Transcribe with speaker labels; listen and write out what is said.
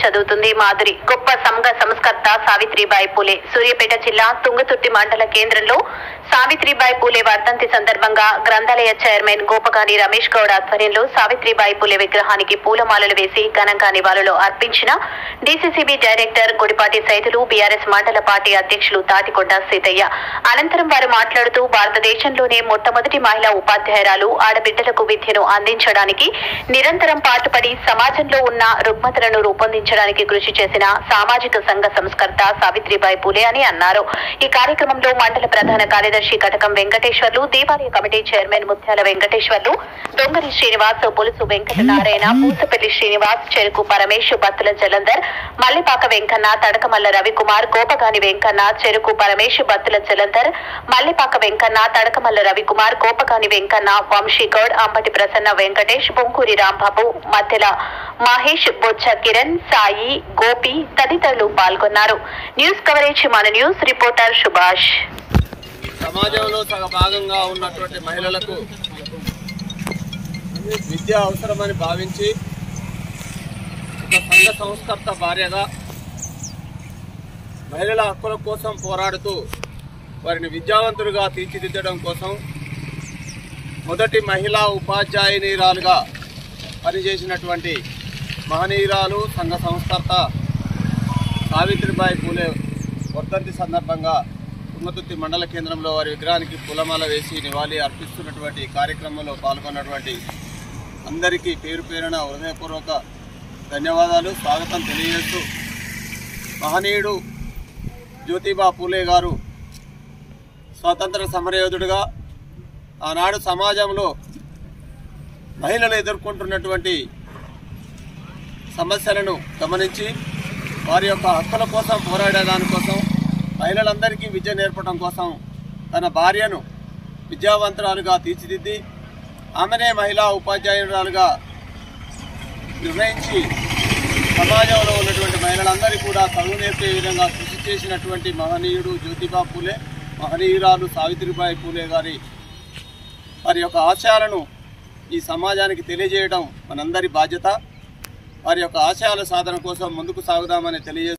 Speaker 1: చదువుతుంది మాధురి గొప్ప సంఘ సంస్కర్త సావిత్రిబాయి పూలే సూర్యాపేట జిల్లా తుంగతుర్తి మండల కేంద్రంలో సావిత్రిబాయి పూలే వర్ధంతి సందర్భంగా గ్రంథాలయ చైర్మన్ గోపగాని రమేష్ గౌడ్ ఆధ్వర్యంలో సావిత్రిబాయి పూలే విగ్రహానికి పూలమాలలు వేసి ఘనంగా నివాళులు అర్పించిన DCCB director Gudipati Saidulu BRS మండల పార్టీ అధ్యక్షులు తాటికొండ సీతయ్య అనంతరం వారు మాట్లాడుతూ భారతదేశంలోనే మొట్టమొదటి మహిళా ఉపాధ్యాయురాలు ఆడబిడ్డలకు విద్యను అందించడానికి నిరంతరం పాటుపడి సమాజంలో ఉన్న రుగ్మతలను రూపొందించడానికి కృషి చేసిన సామాజిక సంఘ సంస్కర్త సావిత్రిబాయి పూలే అని అన్నారు ఈ కార్యక్రమంలో మండల ప్రధాన కార్యదర్శి కటకం వెంకటేశ్వర్లు దేవాలయ కమిటీ చైర్మన్ ముత్యాల వెంకటేశ్వర్లు దొంగరి శ్రీనివాస్ పులుసు వెంకట నారాయణ పూసపల్లి శ్రీనివాస్ చెరుకు పరమేశ్ బత్తుల జలంధర్ మల్లిపాక వెంకన్న తడకమల్ల రవికుమార్ గోపగాని వెంకన్న చెరుకు పరమేశ్ బత్తుల జలంధర్ మల్లిపాక వెంకన్న తడకమల్ల రవికుమార్ గోపగాని వెంకన్న వంశీగౌడ్ అంబటి ప్రసన్న వెంకటేష్ బొంకూరి రాంబాబు మధ్యల మహేష్ బొచ్చ కిరణ్ సాయి గోపి తదితరులు పాల్గొన్నారు న్యూస్ కవరేజ్ మన న్యూస్ రిపోర్టర్ సుభాష్
Speaker 2: సమాజంలో సగ భాగంగా ఉన్నటువంటి మహిళలకు విద్య అవసరమని భావించి ఒక సంఘ సంస్కర్త భార్యగా మహిళల హక్కుల కోసం పోరాడుతూ వారిని విద్యావంతులుగా తీర్చిదిద్దడం కోసం మొదటి మహిళా ఉపాధ్యాయునిరాలుగా పనిచేసినటువంటి మహనీయురాలు సంఘ సంస్కర్త సావిత్రిబాయి పూలే వర్ధంతి సందర్భంగా తుంగతుర్తి మండల కేంద్రంలో వారి విగ్రహానికి పూలమాల వేసి నివాళి అర్పిస్తున్నటువంటి ఈ కార్యక్రమంలో పాల్గొన్నటువంటి అందరికీ పేరు పేరున హృదయపూర్వక ధన్యవాదాలు స్వాగతం తెలియజేస్తూ మహనీయుడు జ్యోతిబా పూలే గారు స్వాతంత్ర సమరయోధుడిగా ఆనాడు సమాజంలో మహిళలు ఎదుర్కొంటున్నటువంటి సమస్యలను గమనించి వారి యొక్క హక్కుల కోసం పోరాడే దానికోసం మహిళలందరికీ విద్య నేర్పడం కోసం తన భార్యను విద్యావంతురాలుగా తీర్చిదిద్ది ఆమెనే మహిళా ఉపాధ్యాయురాలుగా నిర్ణయించి సమాజంలో ఉన్నటువంటి మహిళలందరికీ కూడా చదువు నేర్పే విధంగా కృషి చేసినటువంటి మహనీయుడు జ్యోతిబా పూలే మహనీయురాలు సావిత్రిబాయి పూలే గారి వారి యొక్క ఆశయాలను ఈ సమాజానికి తెలియజేయడం మనందరి బాధ్యత వారి యొక్క ఆశయాల సాధన కోసం ముందుకు సాగుదామని తెలియజేస్తూ